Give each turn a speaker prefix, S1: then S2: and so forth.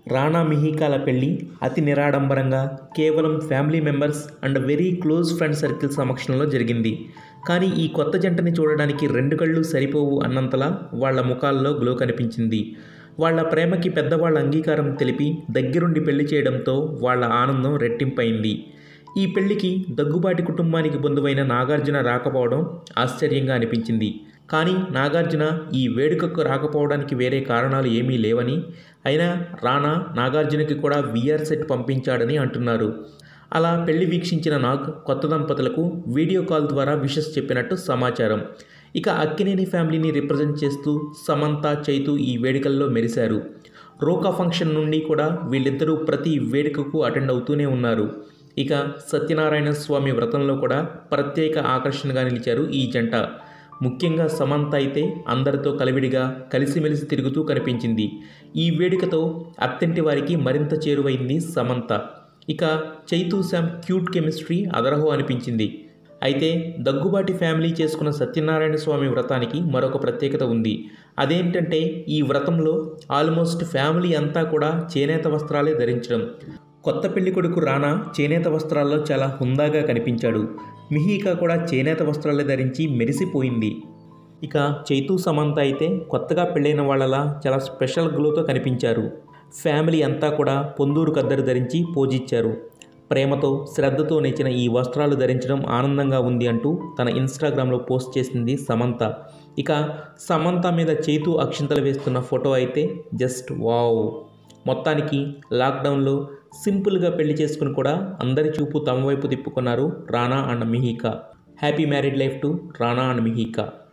S1: రాణా మిహికాల పెళ్లి అతి నిరాడంబరంగా కేవలం family members and very close friend circle సమక్షంలో జరిగింది కానీ ఈ కొత్త జంటని చూడడానికి రెండు కళ్ళు సరిపోవు అన్నంతలా వాళ్ళ ముఖాల్లో గ్లో కనిపించింది వాళ్ళ ప్రేమకి పెద్దవాళ్ళ అంగీకారం తెలిపి దగ్గరుండి పెళ్లి చేయడంతో వాళ్ళ ఆనందం రెట్టింపైంది ఈ పెళ్లికి దగ్గుబాటి కుటుంబానికి బంధువైన నాగార్జున రాకపోవడం ఆశ్చర్యంగా అనిపించింది కానీ నాగార్జున ఈ వేడుకకు రాకపోవడానికి వేరే కారణాలు ఏమీ లేవని అయినా రానా నాగార్జునకి కూడా విఆర్ సెట్ పంపించాడని అంటున్నారు అలా పెళ్లి వీక్షించిన నాగ్ కొత్త దంపతులకు వీడియో కాల్ ద్వారా విషెస్ చెప్పినట్టు సమాచారం ఇక అక్కినేని ఫ్యామిలీని రిప్రజెంట్ చేస్తూ సమంత చైతు ఈ వేడుకల్లో మెరిశారు రోకా ఫంక్షన్ నుండి కూడా వీళ్ళిద్దరూ ప్రతి వేడుకకు అటెండ్ అవుతూనే ఉన్నారు ఇక సత్యనారాయణ స్వామి వ్రతంలో కూడా ప్రత్యేక ఆకర్షణగా నిలిచారు ఈ జంట ముఖ్యంగా సమంత అయితే అందరితో కలివిడిగా కలిసిమెలిసి తిరుగుతూ కనిపించింది ఈ వేడుకతో అత్తింటి వారికి మరింత చేరువైంది సమంత ఇక చైతూ శామ్ క్యూట్ కెమిస్ట్రీ అదరహో అనిపించింది అయితే దగ్గుబాటి ఫ్యామిలీ చేసుకున్న సత్యనారాయణ స్వామి వ్రతానికి మరొక ప్రత్యేకత ఉంది అదేంటంటే ఈ వ్రతంలో ఆల్మోస్ట్ ఫ్యామిలీ అంతా కూడా చేనేత వస్త్రాలే ధరించడం కొత్త పెళ్లి కొడుకు రానా చేనేత వస్త్రాల్లో చాలా హుందాగా కనిపించాడు మిహికా కూడా చేనేత వస్త్రాలే ధరించి మెరిసిపోయింది ఇక చైతూ సమంత అయితే కొత్తగా పెళ్ళైన వాళ్ళలా చాలా స్పెషల్ గ్లోతో కనిపించారు ఫ్యామిలీ అంతా కూడా పొందూరు కద్దరు ధరించి పోజిచ్చారు ప్రేమతో శ్రద్ధతో నెచ్చిన ఈ వస్త్రాలు ధరించడం ఆనందంగా ఉంది అంటూ తన ఇన్స్టాగ్రామ్లో పోస్ట్ చేసింది సమంత ఇక సమంత మీద చేతు అక్షింతలు వేస్తున్న ఫోటో అయితే జస్ట్ వావ్ మొత్తానికి లాక్డౌన్లో సింపుల్గా పెళ్లి చేసుకుని కూడా అందరి చూపు తమ వైపు తిప్పుకున్నారు Rana and Mihika happy married life to Rana and Mihika